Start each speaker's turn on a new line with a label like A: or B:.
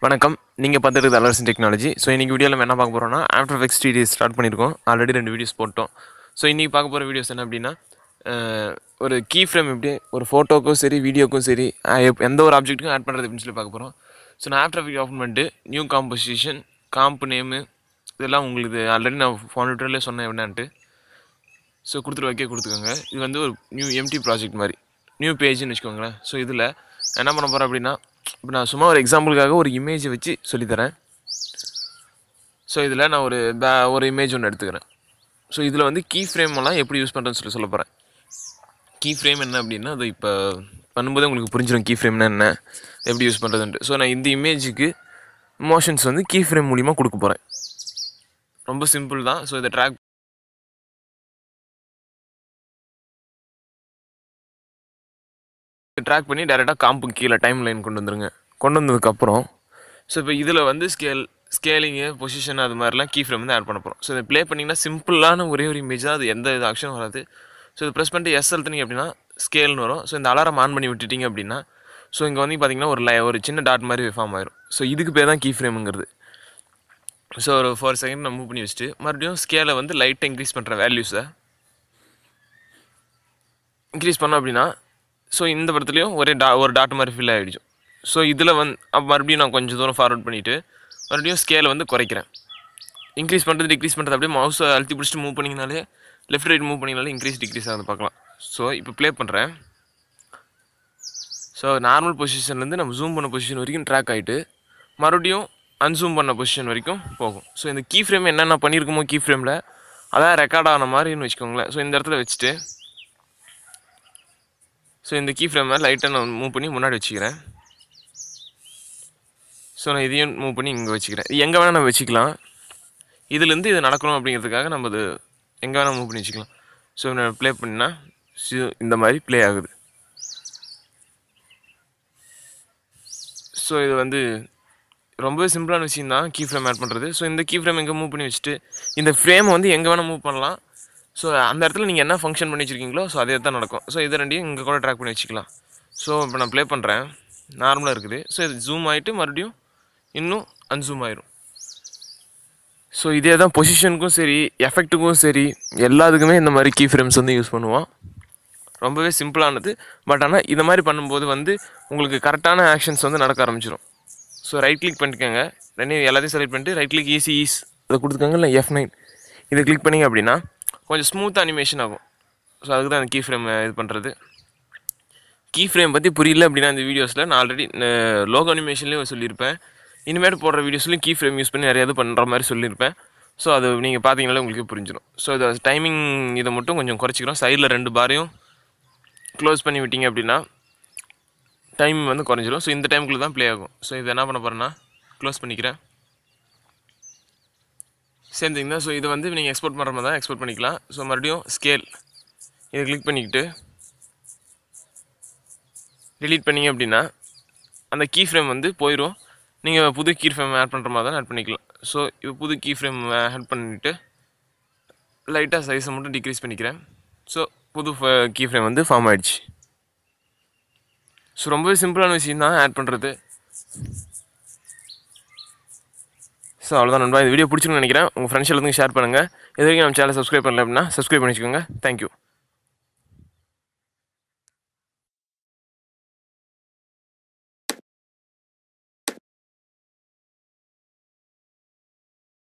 A: வணக்கம் நீங்கள் பார்த்துட்டு அலர்சன் டெக்னாலஜி ஸோ இன்றைக்கி வீடியோவில் நம்ம என்ன பார்க்க போகிறோம்னா after effects three days start பண்ணியிருக்கோம் ஆல்ரெடி ரெண்டு வீடியோஸ் போட்டோம் ஸோ இன்றைக்கி பார்க்க போகிற வீடியோஸ் என்ன அப்படின்னா அஹ், ஒரு கீ ஃப்ரேம் எப்படி ஒரு ஃபோட்டோக்கும் சரி வீடியோக்கும் சரி அஹ், எப்- எந்த ஒரு ஆப்ஜெக்ட்டுக்கும் ஆட் பண்ணுறது அப்படின்னு சொல்லி பார்க்க போகிறோம் ஸோ நான் ஆஃப்டர் எஃபெக்ட் ஓப்பன் பண்ணிட்டு நியூ காம்போசிஷன் காம்ப் நேமு இதெல்லாம் உங்களுக்கு ஆல்ரெடி நான் ஃபோன் ட்விட்டர்லேயே சொன்னேன் என்னன்ட்டு ஸோ கொடுத்துட்டு வைக்க கொடுத்துக்கோங்க இது வந்து ஒரு நியூ எம்டி ப்ராஜெக்ட் மாதிரி நியூ பேஜ்னு வச்சுக்கோங்களேன் ஸோ இதில் என்ன பண்ண போகிறேன் அப்படின்னா இப்போ நான் சும்மா ஒரு எக்ஸாம்பிளுக்காக ஒரு இமேஜை வச்சு சொல்லித்தரேன் ஸோ இதில் நான் ஒரு பே ஒரு இமேஜ் ஒன்று எடுத்துக்கிறேன் ஸோ இதில் வந்து கீ ஃப்ரேம் எல்லாம் எப்படி யூஸ் பண்ணுறேன்னு சொல்லி சொல்ல போகிறேன் கீ ஃப்ரேம் என்ன அப்படின்னா அது இப்போ பண்ணும்போதே உங்களுக்கு புரிஞ்சிடும் கீ ஃப்ரேம்னா என்ன எப்படி யூஸ் பண்ணுறதுன்ட்டு ஸோ நான் இந்த இமேஜுக்கு மோஷன்ஸ் வந்து கீ ஃப்ரேம் மூலிமா கொடுக்க போகிறேன் ரொம்ப சிம்பிள் தான் ஸோ இதை ட்ராக் ட்ராக் பண்ணி டேரெக்டாக காம்புக்கு கீழே டைம் லைன் கொண்டு வந்துருங்க கொண்டு வந்ததுக்கப்புறம் ஸோ இப்போ இதில் வந்து ஸ்கேல் ஸ்கேலிங்கு பொசிஷன் அது மாதிரிலாம் கீ ஃப்ரேம் வந்து ஆட் பண்ண போகிறோம் ஸோ இதை ப்ளே பண்ணிங்கன்னா சிம்பிளான ஒரே ஒரு இமேஜ் தான் அது எந்த இது ஆக்ஷனும் வராது ஸோ இது ப்ரெஸ் பண்ணிட்டு எஸ் அழுத்துனீங்க அப்படின்னா ஸ்கேல்னு வரும் ஸோ இந்த அலாரம் ஆன் பண்ணி விட்டுட்டீங்க அப்படின்னா ஸோ இங்கே வந்து பார்த்தீங்கன்னா ஒரு லை ஒரு சின்ன டாட் மாதிரி ஃபார்ம் ஆயிரும் ஸோ இதுக்கு பேர் தான் கீ ஃப்ரேமுங்கிறது ஸோ ஒரு ஃபோர் செகண்ட் நான் மூவ் பண்ணி வச்சுட்டு மறுபடியும் ஸ்கேலை வந்து லைட்டாக இன்க்ரீஸ் பண்ணுற வேல்யூஸை இன்க்ரீஸ் பண்ணோம் அப்படின்னா ஸோ இந்த படத்துலையும் ஒரே டா ஒரு டாட் மாதிரி ஃபில் ஆகிடுச்சு ஸோ இதில் வந்து அப்ப மறுபடியும் நான் கொஞ்சம் தூரம் ஃபார்வர்ட் பண்ணிவிட்டு மறுபடியும் ஸ்கேலை வந்து குறைக்கிறேன் இன்க்ரீஸ் பண்ணுறது டிக்ரீஸ் பண்ணுறது அப்படியே மவுஸை அழுத்தி பிடிச்சிட்டு மூவ் பண்ணிங்கனாலே லெஃப்ட் ரைட் மூவ் பண்ணிங்கனாலே இன்க்ரீஸ் டிக்ரீஸ் ஆகுது பார்க்கலாம் ஸோ இப்போ ப்ளே பண்ணுறேன் ஸோ நார்மல் பொசிஷன்லேருந்து நம்ம ஜூம் பண்ண பொசிஷன் வரைக்கும் ட்ராக் ஆகிட்டு மறுபடியும் அன்சூம் பண்ண பொசிஷன் வரைக்கும் போகும் ஸோ இந்த கீ ஃப்ரேம் என்னென்ன பண்ணியிருக்கோமோ கீ ஃப்ரேமில் அதான் ரெக்கார்ட் ஆன மாதிரின்னு வச்சுக்கோங்களேன் ஸோ இந்த இடத்துல வச்சுட்டு ஸோ இந்த கீ ஃப்ரேமை லைட்டாக நான் மூவ் பண்ணி முன்னாடி வச்சுக்கிறேன் ஸோ நான் இதையும் மூவ் பண்ணி இங்கே வச்சுக்கிறேன் இது எங்கே வேணால் நம்ம வச்சுக்கலாம் இதுலேருந்து இது நடக்கணும் அப்படிங்கிறதுக்காக நம்ம இது எங்கே வேணால் மூவ் பண்ணி வச்சுக்கலாம் ஸோ நான் ப்ளே பண்ணா இந்த மாதிரி ப்ளே ஆகுது ஸோ இது வந்து ரொம்பவே சிம்பிளான விஷயம் தான் கீ ஃப்ரேம் ஆட் பண்ணுறது ஸோ இந்த கீ ஃப்ரேம் எங்கே மூவ் பண்ணி வச்சுட்டு இந்த ஃப்ரேமை வந்து எங்கே வேணால் மூவ் பண்ணலாம் ஸோ அந்த இடத்துல நீங்கள் என்ன ஃபங்க்ஷன் பண்ணி வச்சுருக்கீங்களோ ஸோ அதே தான் நடக்கும் ஸோ இது ரெண்டையும் இங்கே கூட ட்ராக் பண்ணி வச்சுக்கலாம் ஸோ இப்போ நான் ப்ளே பண்ணுறேன் நார்மலாக இருக்குது ஸோ இது ஜூம் ஆகிட்டு மறுபடியும் இன்னும் அன்சூம் ஆயிரும் ஸோ இதே தான் பொசிஷனுக்கும் சரி எஃபெக்ட்டுக்கும் சரி எல்லாத்துக்குமே இந்த மாதிரி கீ ஃப்ரேம்ஸ் வந்து யூஸ் பண்ணுவோம் ரொம்பவே சிம்பிளானது பட் ஆனால் இந்த மாதிரி பண்ணும்போது வந்து உங்களுக்கு கரெக்டான ஆக்ஷன்ஸ் வந்து நடக்க ஆரம்பிச்சிடும் ஸோ ரைட் கிளிக் பண்ணிக்கோங்க ரெண்டையும் எல்லாத்தையும் செலக்ட் பண்ணிட்டு ரைட் கிளிக் ஈஸி ஈஸ் அதை கொடுத்துக்கோங்க இல்லை எஃப் நைன் இதை கிளிக் பண்ணிங்க அப்படின்னா கொஞ்சம் ஸ்மூத் அனிமேஷன் ஆகும் ஸோ அதுக்கு தான் அந்த கீ ஃப்ரேம் இது பண்ணுறது கீ ஃப்ரேம் பற்றி புரியல அப்படின்னா இந்த வீடியோஸில் நான் ஆல்ரெடி லோகோ அனிமேஷன்லேயும் சொல்லியிருப்பேன் இனிமேல் போடுற வீடியோஸ்லையும் கீ ஃப்ரேம் யூஸ் பண்ணி நிறைய இது பண்ணுற மாதிரி சொல்லியிருப்பேன் ஸோ அது நீங்கள் பார்த்தீங்கனாலே உங்களுக்கு புரிஞ்சிடும் ஸோ இதை டைமிங் இதை மட்டும் கொஞ்சம் குறைச்சிக்கிறோம் சைடில் ரெண்டு பாரையும் க்ளோஸ் பண்ணி விட்டீங்க அப்படின்னா டைம் வந்து குறைஞ்சிரும் ஸோ இந்த டைமுக்குள்ளே தான் ப்ளே ஆகும் ஸோ இது என்ன பண்ண போகிறேன்னா க்ளோஸ் பண்ணிக்கிறேன் சேம் திங் தான் ஸோ இதை வந்து நீங்கள் எக்ஸ்போர்ட் பண்ணுற மாதிரி தான் எக்ஸ்போர்ட் பண்ணிக்கலாம் ஸோ மறுபடியும் ஸ்கேல் இதை கிளிக் பண்ணிக்கிட்டு delete பண்ணீங்க அப்படின்னா அந்த கீ ஃப்ரேம் வந்து போயிடும் நீங்கள் புது கீ ஃப்ரேம் ஆட் பண்ணுற மாதிரி தான் ஆட் பண்ணிக்கலாம் ஸோ இப்போ புது கீ ஃப்ரேம் ஆட் பண்ணிவிட்டு லைட்டாக சைஸை மட்டும் டிக்ரீஸ் பண்ணிக்கிறேன் ஸோ புது கீ ஃப்ரேம் வந்து ஃபார்ம் ஆயிடுச்சு ஸோ ரொம்பவே சிம்பிளான விஷயம் தான் ஆட் பண்ணுறது ஸோ அவ்வளோதான் நண்பா இந்த வீடியோ பிடிச்சிருக்குன்னு நினைக்கிறேன் உங்கள் ஃப்ரெண்ட்ஸ் எல்லாத்துக்கும் ஷேர் பண்ணுங்கள் இது வரைக்கும் நம்ம சேனல் சப்ஸ்கிரைப் பண்ணல அப்படின்னா சப்ஸ்கிரைப் பண்ணி வச்சுக்கோங்க தேங்க்யூ